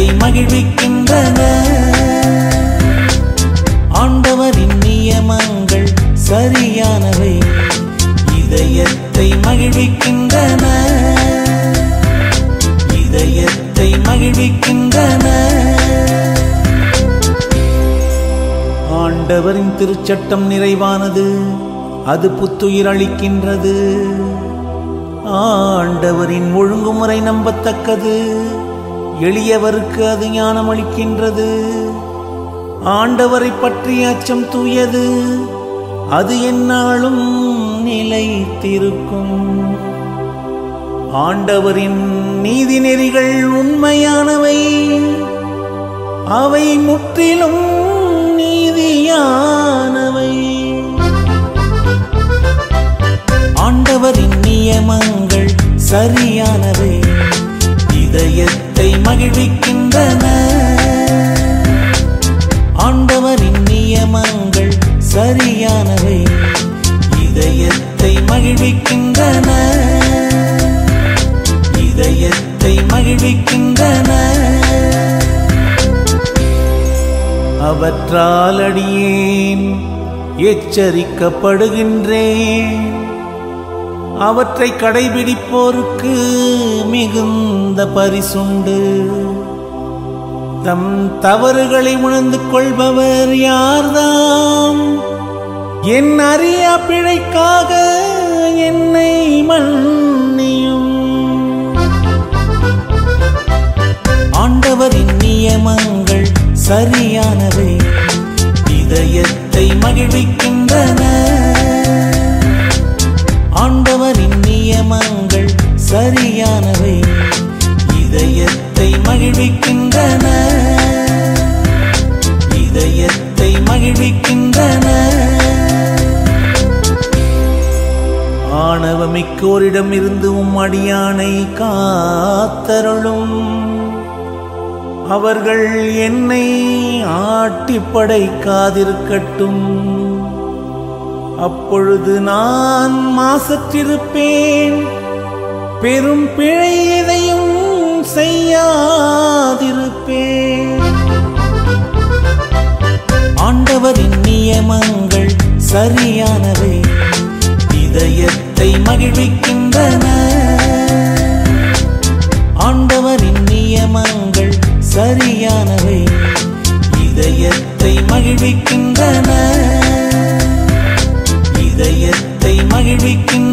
இதயத்தை மகிழ்விக்கின்றன ஆண்டவரின் நியமங்கள் சரியானவை இதயத்தை மகிழ்விக்கின்றன இதயத்தை மகிழ்விக்கின்றன ஆண்டவரின் திருச்சட்டம் நிறைவானது அது புத்துயிர் அளிக்கின்றது ஆண்டவரின் ஒழுங்குமுறை நம்பத்தக்கது எளியவருக்கு அது ஞானம் அளிக்கின்றது ஆண்டவரை பற்றிய அச்சம் தூயது அது எந்நாளும் நிலைத்திருக்கும் ஆண்டவரின் நீதி நெறிகள் உண்மையானவை அவை முற்றிலும் நீதியானவை ஆண்டவரின் நியமங்கள் சரியானவை இதயத்தை மகிழ்விக்கின்றன ஆண்டவரின் நியமங்கள் சரியானவை இதயத்தை மகிழ்விக்கின்றன இதயத்தை மகிழ்விக்கின்றன அவற்றால் அடியேன் எச்சரிக்கப்படுகின்றேன் அவற்றை கடைபிடிப்போருக்கு மிகுந்த பரிசுண்டு தம் தவறுகளை உணர்ந்து கொள்பவர் யார்தாம் என் அறியா பிழைக்காக என்னை மன்னியும் ஆண்டவரின் நியமங்கள் சரியானவை இதயத்தை மகிழ்விக்கின்றன ஆண்டவரின் நியமங்கள் சரியானவை இதயத்தை மகிழ்விக்கின்றன இதயத்தை மகிழ்விக்கின்றன ஆணவமிக்கோரிடம் இருந்து உம் அடியானை காத்தருளும் அவர்கள் என்னை ஆட்டி படைக்காதிருக்கட்டும் அப்பொழுது நான் மாசற்றிருப்பேன் பெரும் பிழை எதையும் செய்யாதிருப்பேன் ஆண்டவரின் நியமங்கள் சரியானவை இதயத்தை மகிழ்விக்கின்றன ஆண்டவரின் நியமங்கள் சரியானவை இதயத்தை மகிழ்விக்கின்றன இதயத்தை மகிழ்விக்கின்றன